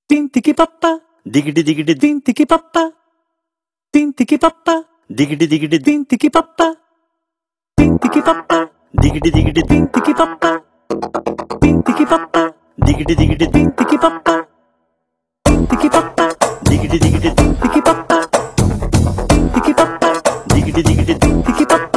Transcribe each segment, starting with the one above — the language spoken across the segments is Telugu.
తింతికి పప్ప దిగిడి దిగిడి ది- తింతికి పప్ప తింతికి పప్ప దిగిడి దిగిడి ది- తింతికి పప్ప తింతికి పప్ప దిగిడి దిగిడి ది- తింతికి పప్ప తింతికి పప్ప దిగిడి దిగిడి ది- తింతికి పప్ప తింతికి పప్ప దిగిడి దిగిడి ది- తింతికి పప్ప తింతికి పప్ప దిగిడి దిగిడి ది- తింతికి పప్ప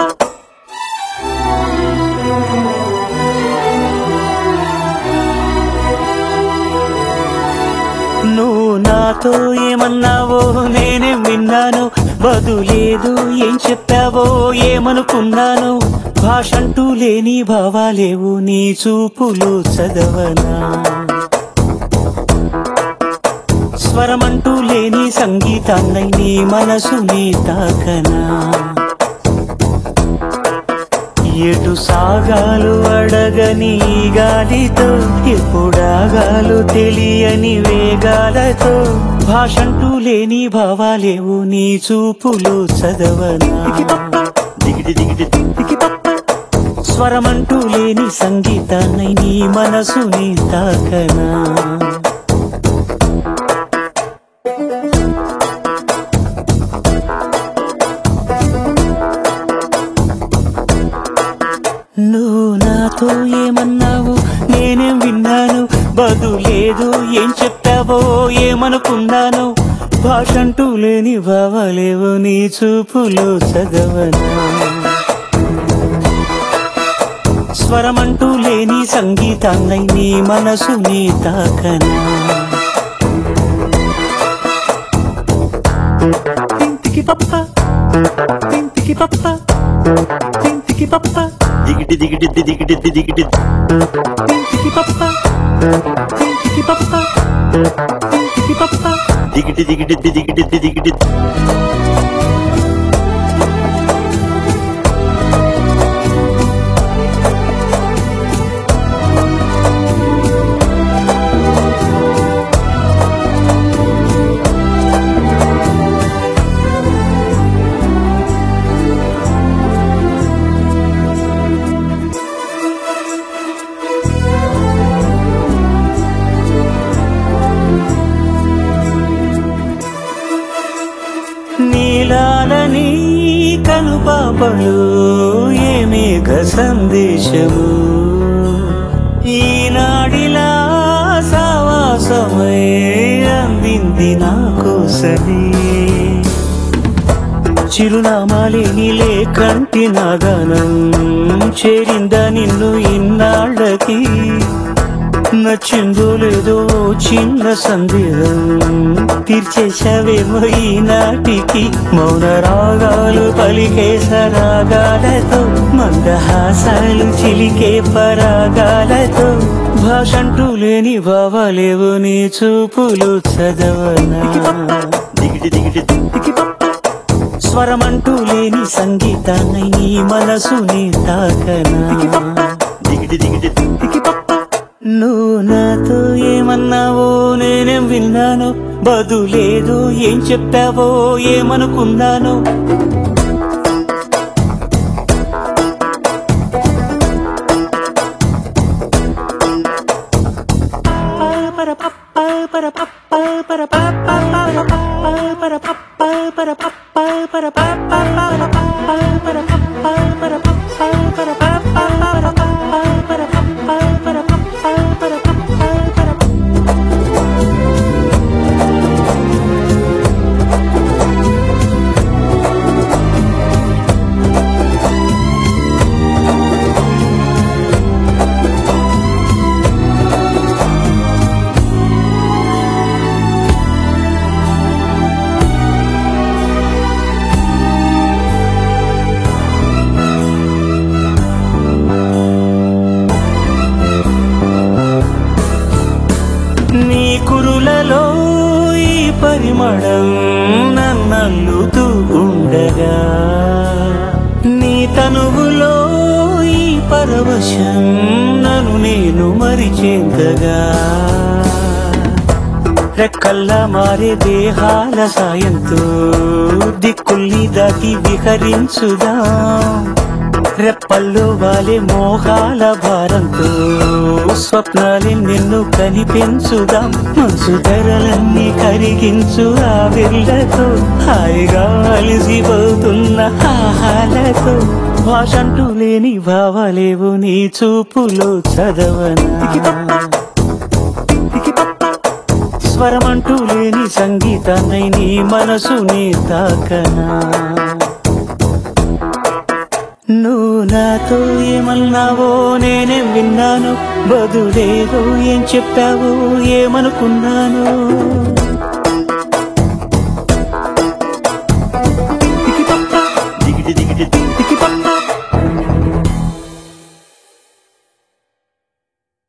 నువ్వు నాతో ఏమన్నావో నేనే విన్నాను బదులేదు ఏం చెప్పావో ఏమనుకున్నాను భాషంటూ లేని భావాలేవు నీ చూపులు చదవనా స్వరమంటూ లేని సంగీతాన్నై నీ మనసుని తాకనా ఎటు సాగాలు అడగని ఈ గాలితో ఎప్పుడాగాలు తెలియని వేగాలతో భాషంటూ లేని భావాలేవు నీ చూపులు చదవనా దిగిడి దిగిడి ది- స్వరమంటూ లేని సంగీతాన్నై నీ మనసుని తాకనా నువ్వు నాతో ఏమన్నావు నేనేం విన్నాను బదులేదు ఏం చెప్పావో ఏమనుకున్నాను భాషంటూ లేని భావాలేవో నీ చూపులో చదవనా స్వరమంటూ లేని సంగీతాన్నై నీ మనసుని తాకనా తింతికి పప్ప తింతికి పప్ప తింతికి పప్ప దిగిడి దిగిడి ది- దిగిడి ది- దిగిడి ది- తింతికి పప్ప తింతికి పప్ప తింతికి పప్ప దిగిడి దిగిడి ది- దిగిడి ది- దిగిడి ది- నీలాలని కనుపాపలు ఏమేఘ సందేశము ఈనాడిలా సావాసమై అందింది నా కోసమే చిరునామాలేని లేకంటి నాగానం చేరిందా నిన్ను ఇన్నాళ్ళకి నచ్చిందో లేదో చిన్న సందేహం తీర్చేశావేమో ఈనాటికి మౌన రాగాలు పలికే సరాగాలతో మందహాసాలు చిలికే పరాగాలతో భాషంటూ లేని భావాలేవు నీ చూపులు చదవనా దిగిడి దిగిడి ది- స్వరమంటూ లేని సంగీతాన్ని నీ మనసుని తాకనా దిగిడి దిగిడి ది- నువ్వు నాతో ఏమన్నావో నేనేం విన్నాను బదులేదు ఏం చెప్పావో ఏమనుకున్నాను నీ కురులలో ఈ పరిమళం నన్నల్లుతూ ఉండగా నీ తనువులో ఈ పరవశం నన్ను నేను మరిచేంతగా రెక్కల్లా మారే దేహాల సాయంతో దిక్కుల్ని దాటి విహరించుదా రెప్పల్లో వాలే మోహాల భారంతో స్వప్నాలే నిన్ను కనిపించుదాం మనసు ధరలన్నీ కరిగించు ఆ విల్లతో హాయిగా అలిసిపోతున్న ఆహాలతో భాషంటూ లేని భావాలేవు నీ చూపులో చదవనా స్వరమంటూ లేని సంగీతాన్ని నీ మనసుని తాకనా నువ్వు నాతో ఏమన్నావో నేనేం విన్నాను బదులేదో ఏం చెప్పావో ఏమనుకున్నాను